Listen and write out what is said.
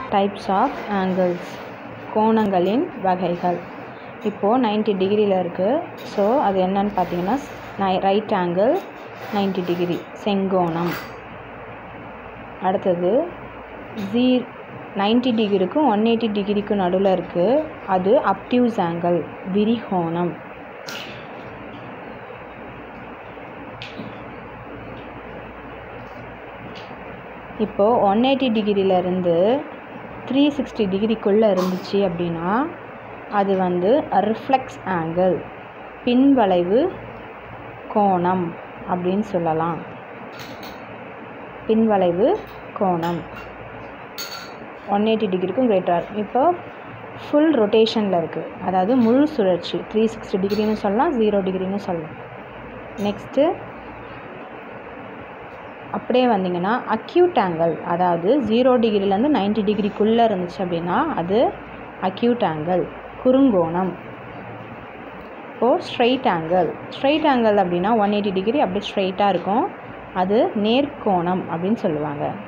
types of angles கோணங்களின் வகைகள் இப்போது ninety டிகிரியில் இருக்குது ஸோ அது என்னன்னு பார்த்தீங்கன்னா ரைட் ஆங்கிள் நைன்ட்டி டிகிரி செங்கோணம் அடுத்தது ஜீ நைன்ட்டி டிகிரிக்கும் ஒன் எயிட்டி டிகிரிக்கும் நடுவில் இருக்குது அது அப்டியூஸ் ஆங்கிள் விரிகோணம் இப்போது ஒன் எயிட்டி டிகிரியிலேருந்து த்ரீ சிக்ஸ்டி டிகிரிக்குள்ளே இருந்துச்சு அப்படின்னா அது வந்து ரிஃப்ளெக்ஸ் ஆங்கிள் பின்வளைவு கோணம் அப்படின்னு சொல்லலாம் பின்வளைவு கோணம் ஒன் எயிட்டி டிகிரிக்கும் கிரேட்டர் இப்போ ஃபுல் ரொட்டேஷனில் இருக்குது அதாவது முழு சுழற்சி த்ரீ சிக்ஸ்டி டிகிரின்னு சொல்லலாம் ஜீரோ டிகிரின்னு சொல்லலாம் நெக்ஸ்ட்டு அப்படியே வந்தீங்கன்னா அக்யூட் ஆங்கிள் அதாவது ஜீரோ டிகிரிலேருந்து நைன்ட்டி டிகிரிக்குள்ளே இருந்துச்சு அப்படின்னா அது அக்யூட் ஆங்கிள் குறுங்கோணம் இப்போது ஸ்ட்ரைட் ஆங்கிள் ஸ்ட்ரைட் ஆங்கிள் அப்படின்னா ஒன் எயிட்டி டிகிரி அப்படியே ஸ்ட்ரைட்டாக இருக்கும் அது நேர்கோணம் அப்படின்னு சொல்லுவாங்க